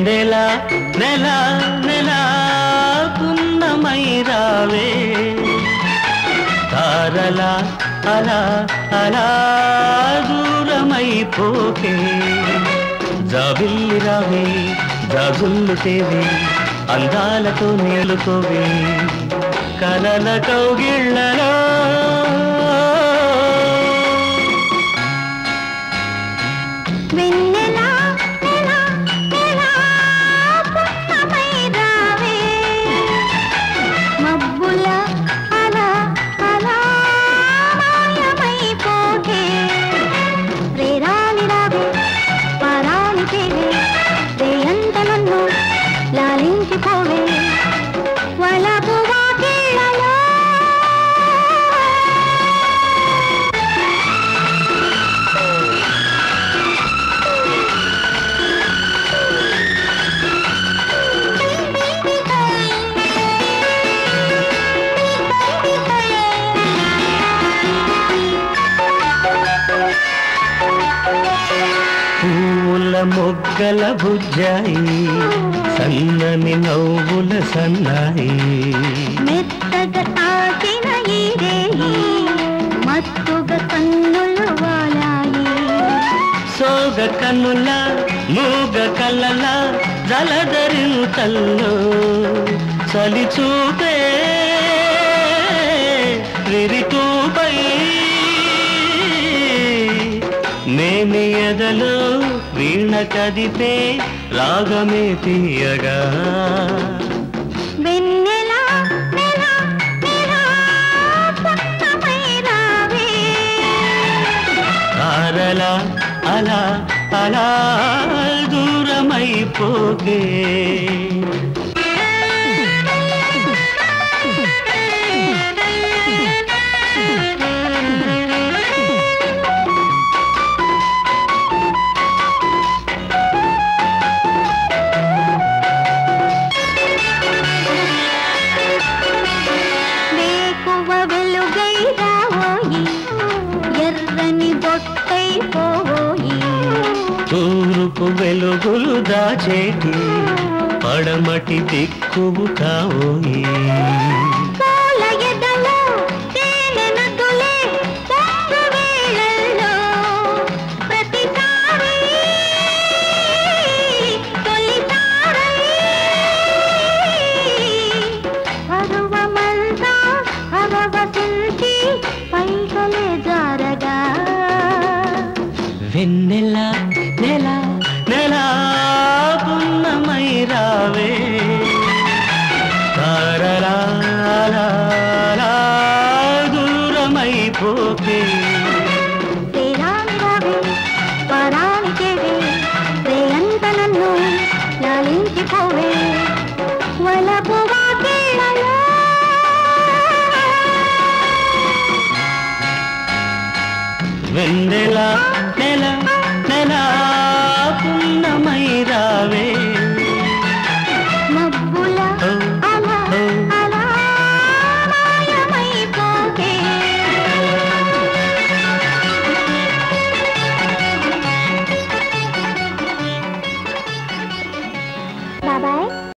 వెన్నెల నెల నెల పున్నమై రావే తారల అలా అలా దూరమైపోకే జాబిల్లి రావే జాగుల్లు తేవే అందాలతో నేలుకోవే కలల కౌగిళ్ళలో వెన్నెల నెల నెల పున్నమై రావే మబ్బుల అలా అలా మాయమైపోకే రేరాని రావే పారాని తేవే రేయంత నన్ను లాలించిపోవే వలపు వాకిళ్ళలో పూల మొగ్గల బుజ్జాయి సన్నని నవ్వుల సన్నాయి మెత్తగా తాకిన ఈ రేయి మత్తుగా కన్నులు వాలాయి సోగ కన్నుల మూగ కళ్ళల జలధరింతల్లో చలి చూపే విరితూపై నేని ఎదలో వీణ కదిపే రాగమే తీయగా వెన్నెల నెల నెల పున్నమై రావే తారల అలా అలా దూరమైపోకే వేకువ వెలుగై రావోయి ఎర్రని బొట్టై పోవోయి తూర్పు వెలుగులు దాచేటి పడమటి దిక్కువు కావోయి పూల ఎదలో తేనె నదులే పొంగు వేళల్లో ప్రతిసారి తొలిసారై పరువమంతా పరవశించి పైకలే జారగా వెన్నెల నెల నెల పున్నమై రావే తారలా దూరమైపోకే తేరాని రావే పరాని చేవే రేయంత నన్ను లాలించిపోవే వలపు వాకిళ్ళలో వెన్నెల నెల నెల పున్నమై రావే మబ్బుల అలా అలా మాయమైపోకే బాబాయ్